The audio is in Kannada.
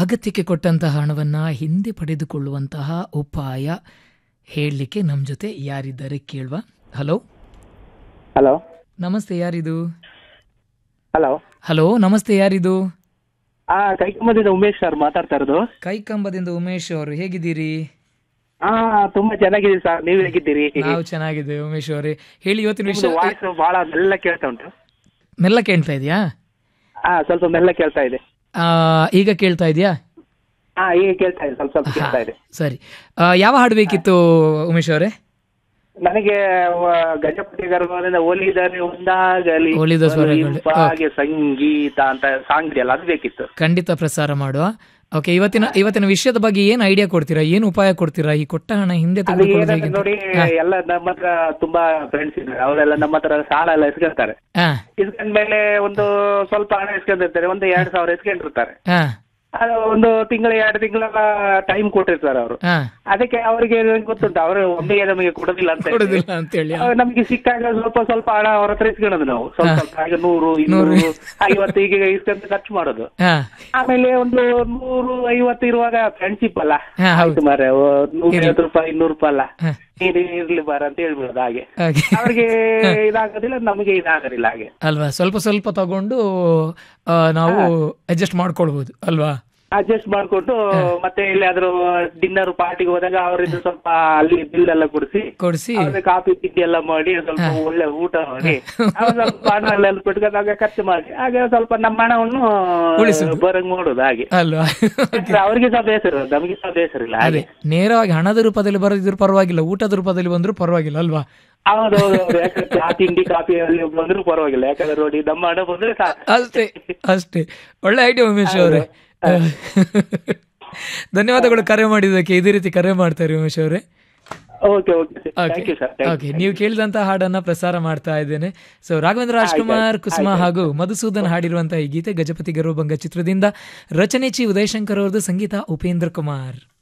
ಅಗತ್ಯಕ್ಕೆ ಕೊಟ್ಟಂತಹ ಹಣವನ್ನು ಹಿಂದೆ ಪಡೆದುಕೊಳ್ಳುವಂತಹ ಉಪಾಯ ಹೇಳಲಿಕ್ಕೆ ನಮ್ಮ ಜೊತೆ ಯಾರಿದ್ದಾರೆ ಕೇಳುವ ಹಲೋ ಹಲೋ ನಮಸ್ತೆ ಯಾರಿದು ಹಲೋ ಹಲೋ ನಮಸ್ತೆ ಯಾರಿದು ಆ ಕೈಕಂಬದಿಂದ ಉಮೇಶ್ ಸರ್ ಮಾತಾಡ್ತಾ ಇರೋದು ಕೈಕಂಬದಿಂದ ಉಮೇಶ್ ಅವರು ಹೇಗಿದ್ದೀರಿ ಹಾ ತುಂಬಾ ಚೆನ್ನಾಗಿದೆ ಸರ್ ನೀವ್ ಹೇಗಿದ್ದೀರಿ ನಾವು ಚೆನ್ನಾಗಿದ್ದೇವೆ ಉಮೇಶ್ ಅವರೇ ಹೇಳಿ ಇವತ್ತಿನ ನಿಮ್ದು ವಿಷಯ ವಾಯ್ಸ್ ಬಹಳ ಮೆಲ್ಲ ಕೇಳ್ತಾ ಉಂಟು ಮೆಲ್ಲ ಕೇಳ್ತಾ ಇದೆಯಾ ಹಾ ಸ್ವಲ್ಪ ಮೆಲ್ಲ ಕೇಳ್ತಾ ಇದೆ ಆ, ಈಗ ಕೇಳ್ತಾ ಇದೆಯಾ ಹಾ ಈಗ ಕೇಳ್ತಾ ಇದೆ ಸ್ವಲ್ಪ ಸ್ವಲ್ಪ ಕೇಳ್ತಾ ಇದೆ ಸರಿ ಆ, ಯಾವ ಹಾಡು ಬೇಕಿತ್ತು ಉಮೇಶ್ ಅವರೇ ನನಗೆ ವ- ಗಜಪತಿ ಗರ್ಭದಿಂದ ಒಲಿದರೆ ಒಂದಾಗಲಿ ಒಲಿದ ಸ್ವರಗಳು. ಇಂಪಾಗೆ ಸಂಗೀತ ಅಂತ ಸಾಂಗ್ ಇದೆಯಲ್ಲ ಅದು ಬೇಕಿತ್ತು ಖಂಡಿತ ಪ್ರಸಾರ ಮಾಡುವ ಓಕೆ ಇವತ್ತಿನ ಇವತ್ತಿನ ವಿಷಯದ ಬಗ್ಗೆ ಏನು ಐಡಿಯಾ ಕೊಡ್ತೀರಾ ಏನು ಉಪಾಯ ಕೊಡ್ತೀರಾ ಈ ಕೊಟ್ಟ ಹಣ ಹಿಂದೆ ಅದು ತೆಗೆದುಕೊಳ್ಳೋದು ಏನಂದ್ರೆ ಹೇಗೆ ನೋಡಿ ಎಲ್ಲ ನಮ್ಮ ಹತ್ರ ತುಂಬಾ ಫ್ರೆಂಡ್ಸ್ ಇದ್ದಾರೆ ಅವರೆಲ್ಲ ನಮ್ಮ ಹತ್ರ ಸಾಲ ಎಲ್ಲ ಇಸ್ಕೊಳ್ತಾರೆ ಹಾ ಇಸ್ಕೊಂಡ್ಮೇಲೆ ಒಂದು ಸ್ವಲ್ಪ ಹಣ ಇಸ್ಕೊಂಡಿರ್ತಾರೆ ಒಂದು ಎರಡ್ ಸಾವಿರ ಇಸ್ಕೊಂಡಿರ್ತಾರೆ ಹಾ ಅದು ಒಂದು ತಿಂಗಳ ಎರಡು ತಿಂಗಳ ಟೈಮ್ ಕೊಟ್ಟಿರ್ತಾರೆ ಅವರು ಹಾ ಅದಕ್ಕೆ ಅವರಿಗೆ ಗೊತ್ತುಂಟು ಅವರು ಒಮ್ಮೆಗೆ ನಮಗೆ ಕೊಡೋದಿಲ್ಲ ಅಂತ ಹೇಳಿ. ಕೊಡುದಿಲ್ಲ ಅಂತೇಳಿ ಅವಾಗ ನಮಗೆ ಸಿಕ್ಕಾಗ ಸ್ವಲ್ಪ ಸ್ವಲ್ಪ ಹಣ ಅವ್ರ ಹತ್ರ ಇಸ್ಕೊಳ್ಳೋದು ನಾವು ಸ್ವಲ್ಪ ಸ್ವಲ್ಪ ಈಗ ನೂರು ಇನ್ನೂರು ಐವತ್ತು ಈಗ ಇಸ್ಕೊಂತ ಖರ್ಚು ಮಾಡೋದು ಹಾ ಆಮೇಲೆ ಒಂದು ನೂರು ಐವತ್ತು ಇರುವಾಗ ಫ್ರೆಂಡ್ಶಿಪ್ ಅಲ್ಲ ಹಾ ಹೌದು ಆಯ್ತು ಮಾರ್ರೆ, ಓ, ನೂರೈವತ್ತು ರೂಪಾಯಿ ಇನ್ನೂರು ರೂಪಾಯಿ ಅಲ್ಲ ಹಾ ನೀನು ಇರ್ಲಿ ಬಾರ ಅಂತ ಹೇಳ್ಬಿಡೋದು ಹಾಗೆ ಹಾಗೆ ಅವ್ರಿಗೆ ಇದಾಗೋದಿಲ್ಲ ನಮಗೆ ಇದಾಗೋದಿಲ್ಲ ಹಾಗೆ ಅಲ್ವಾ ಸ್ವಲ್ಪ ಸ್ವಲ್ಪ ತಗೊಂಡು ಆ, ನಾವು ಅಡ್ಜಸ್ಟ್ ಮಾಡ್ಕೊಳ್ಬೋದು ಅಲ್ವಾ ಅಡ್ಜಸ್ಟ್ ಮಾಡ್ಕೊಂಡು ಮತ್ತೆ ಎಲ್ಲಿಯಾದ್ರೂ ಡಿನ್ನರ್ ಪಾರ್ಟಿಗೆ ಹೋದಾಗ ಅವರಿಂದ ಸ್ವಲ್ಪ ಅಲ್ಲಿ ಬಿಲ್ ಎಲ್ಲ ಕೊಡಿಸಿ ಕೊಡಿಸಿ ಅವ್ರಿಗೆ ಕಾಫಿ ತಿಂಡಿ ಎಲ್ಲ ಮಾಡಿ ಸ್ವಲ್ಪ ಒಳ್ಳೆ ಊಟ ಮಾಡಿ ಆಮೇಲೆ ಸ್ವಲ್ಪ ಹಣ ಎಲ್ಲ ಬಿಟ್ಕೊಂಡಾಗ ಖರ್ಚು ಮಾಡಿ ಹಾಗೆ ಸ್ವಲ್ಪ ನಮ್ಮ ಹಣವನ್ನು ಬರಂಗ್ ಮಾಡೋದು ಹಾಗೆ ಅಲ್ವಾ ಯಾಕಂದ್ರೆ ಅವ್ರಿಗೆ ಸಹ ಬೇಸರ ನಮಗೆ ಸಹ ಬೇಸರ ಇಲ್ಲ ಅದೇ ಹಾಗೆ ನೇರವಾಗಿ ಹಣದ ರೂಪದಲ್ಲಿ ಬರೋದಿದ್ರು ಪರವಾಗಿಲ್ಲ ಊಟದ ರೂಪದಲ್ಲಿ ಬಂದ್ರು ಪರವಾಗಿಲ್ಲ ಅಲ್ವಾ ಹೌದು ಹೌದು ಹೌದು. ಯಾಕಂದ್ರೆ ಆ ತಿಂಡಿ ಕಾಫಿ ಅಲ್ಲಿ ಬಂದ್ರು ಪರವಾಗಿಲ್ಲ ಯಾಕಂದ್ರೆ ನೋಡಿ ನಮ್ಮ ಹಣ ಬಂದ್ರೆ ಸಾಕು ಅಷ್ಟೇ ಅಷ್ಟೇ ಒಳ್ಳೆ ಐಡಿಯಾ ಉಮೇಶ್ ಅವರೇ ಧನ್ಯವಾದಗಳು ಕರೆ ಮಾಡಿದ್ದಕ್ಕೆ ಇದೇ ರೀತಿ ಕರೆ ಮಾಡ್ತಾರೆ ಉಮೇಶ್ ಅವರೇ okay okay thank you sir okay ನೀವು ಕೇಳಿದಂತ ಹಾಡನ್ನ ಪ್ರಸಾರ ಮಾಡ್ತಾ ಇದ್ದೇನೆ ಸೊ ರಾಘವೇಂದ್ರ ರಾಜ್ಕುಮಾರ್ ಕುಸುಮ ಹಾಗೂ ಮಧುಸೂದನ್ ಹಾಡಿರುವಂತಹ ಈ ಗೀತೆ ಗಜಪತಿ ಗರ್ವಭಂಗ ಚಿತ್ರದಿಂದ ರಚನೆ ಚಿ ಉದಯಶಂಕರ್ ಅವರದು ಸಂಗೀತ ಉಪೇಂದ್ರ ಕುಮಾರ್